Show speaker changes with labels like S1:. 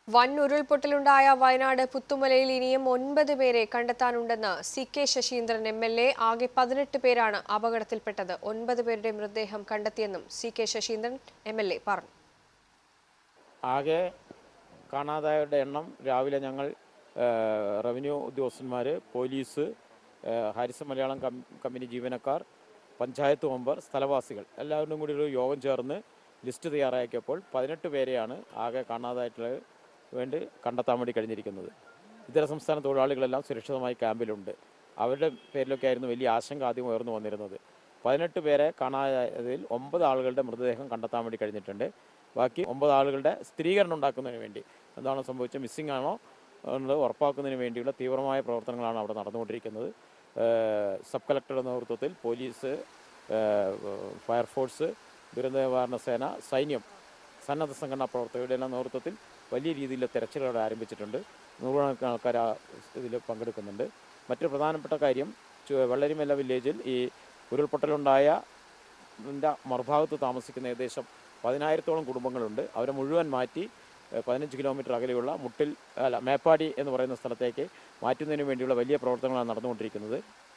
S1: വൻ ഉരുൾപൊട്ടലുണ്ടായ വയനാട് പുത്തുമലയിൽ ഇനിയും ഒൻപത് പേരെ കണ്ടെത്താനുണ്ടെന്ന് C K Saseendran M L A ആകെ പതിനെട്ട് പേരാണ് അപകടത്തിൽപ്പെട്ടത് ഒൻപത് പേരുടെ മൃതദേഹം കണ്ടെത്തിയെന്നും C K Saseendran M L A പറഞ്ഞു
S2: ആകെ കാണാതായവരുടെ എണ്ണം രാവിലെ ഞങ്ങൾ ആ, റവന്യൂ ഉദ്യോഗസ്ഥന്മാർ പോലീസ് ആ, ഹാരിസൺ മലയാളം കം- കമ്പനി ജീവനക്കാർ പഞ്ചായത്ത് മെമ്പർ സ്ഥലവാസികൾ എല്ലാവരും കൂടി ഒരു യോഗം ചേർന്ന് ലിസ്റ്റ് തയ്യാറാക്കിയപ്പോൾ പതിനെട്ട് പേരെയാണ് ആകെ കാണാതായിട്ടുള്ള വേണ്ടി കണ്ടെത്താൻ വേണ്ടി കഴിഞ്ഞിരിക്കുന്നത് ഇതര സംസ്ഥാന തൊഴിലാളികളെല്ലാം സുരക്ഷിതമായി ക്യാമ്പിലുണ്ട് അവരുടെ പേരിലൊക്കെ ആയിരുന്നു വലിയ ആശങ്ക ആദ്യം ഉയർന്നു വന്നിരുന്നത് പതിനെട്ട് പേരെ കാണാതായതിൽ ഒമ്പത് ആളുകളുടെ മൃതദേഹം കണ്ടെത്താൻ വേണ്ടി കഴിഞ്ഞിട്ടുണ്ട് ബാക്കി ഒമ്പത് ആളുകളുടെ സ്ഥിരീകരണം ഉണ്ടാക്കുന്നതിന് വേണ്ടി എന്താണ് സംഭവിച്ചത് മിസ്സിംഗ് ആണോ എന്നുള്ളത് ഉറപ്പാക്കുന്നതിന് വേണ്ടിയുള്ള തീവ്രമായ പ്രവർത്തനങ്ങളാണ് അവിടെ നടന്നുകൊണ്ടിരിക്കുന്നത് ഏഹ് സബ് കളക്ടറുടെ നേതൃത്വത്തിൽ പോലീസ് ഏഹ് ഫയർഫോഴ്സ് ദുരന്ത നിവാരണ സേന സൈന്യം സന്നദ്ധ സംഘടനാ പ്രവർത്തകരുടെ എല്ലാം നേതൃത്വത്തിൽ വലിയ രീതിയിലുള്ള തെരച്ചിലുകൾ ആരംഭിച്ചിട്ടുണ്ട് നൂറുകണക്കിന് ആൾക്കാർ ആ ഇതിൽ പങ്കെടുക്കുന്നുണ്ട് മറ്റൊരു പ്രധാനപ്പെട്ട കാര്യം ചു- വെള്ളരിമല വില്ലേജിൽ ഈ ഉരുൾപൊട്ടലുണ്ടായ ൻ്റെ മറുഭാഗത്ത് താമസിക്കുന്ന ഏകദേശം പതിനായിരത്തോളം കുടുംബങ്ങളുണ്ട് അവരെ മുഴുവൻ മാറ്റി ഏഹ്, പതിനഞ്ച് കിലോമീറ്റർ അകലെയുള്ള മുട്ടിൽ അല്ല മേപ്പാടി എന്ന് പറയുന്ന സ്ഥലത്തേക്ക് മാറ്റുന്നതിന് വേണ്ടിയുള്ള വലിയ പ്രവർത്തനങ്ങളാണ് നടന്നുകൊണ്ടിരിക്കുന്നത്